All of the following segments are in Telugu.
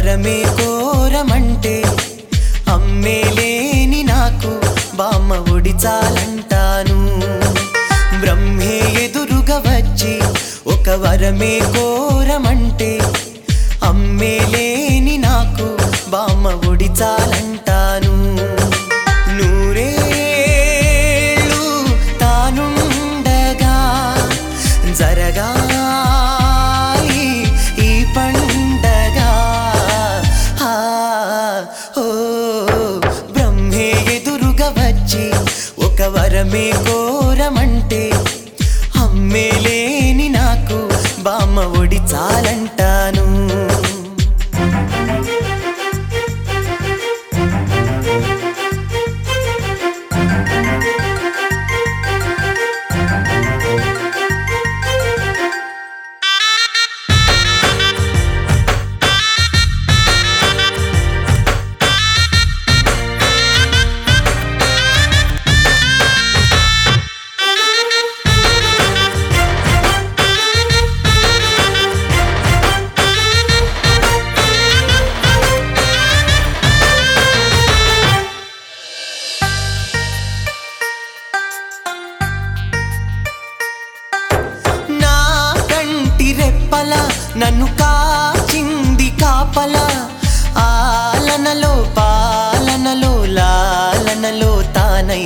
వరమే కోరమంటే అమ్మే లేని నాకు బామ్మ ఒడిచాలంటాను బ్రహ్మే ఎదురుగా వచ్చి ఒక వరమే కోరమంటే అమ్మే లేని నాకు బామ్మ ఒడిచాలంటాను నూరేళ్ళు తానుండగా జరగాలి ఈ పండగ ఆ, ఓ బ్రహ్మే ఎదురుగా వచ్చి ఒక వరమే కోరమంటే అమ్మే లేని నాకు బామ్మ ఒడి చాలంటాను నా కంటి రెప్పల నన్ను కాచింది కాపల ఆలనలో పాలనలో లాలనలో తానై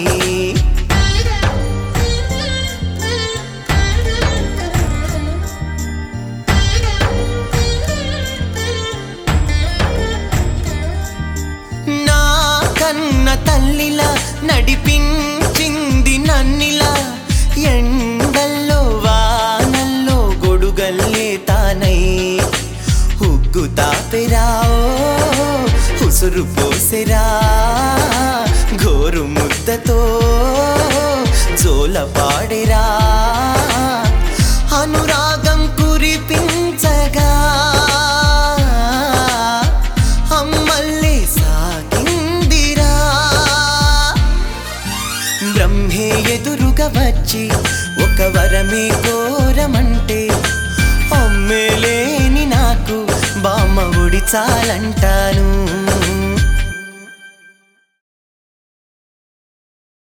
నా కన్న తల్లిలా నడిపించింది నన్నిలా ఎండల్లో వానల్లో గొడుగల్లే తానై హుగ్గు తాపెరాओ ఉసురు పోసెరా గోరు ముద్దతో జోల పాడెరా అనురాగం కురిపించగా అమ్మల్లే సాగిందిరా బ్రహ్మే ఎదురుగా వచ్చి ఒక వరమే కోరమంటే అమ్మే లేని నాకు బామ్మ ఒడి చాలంటాను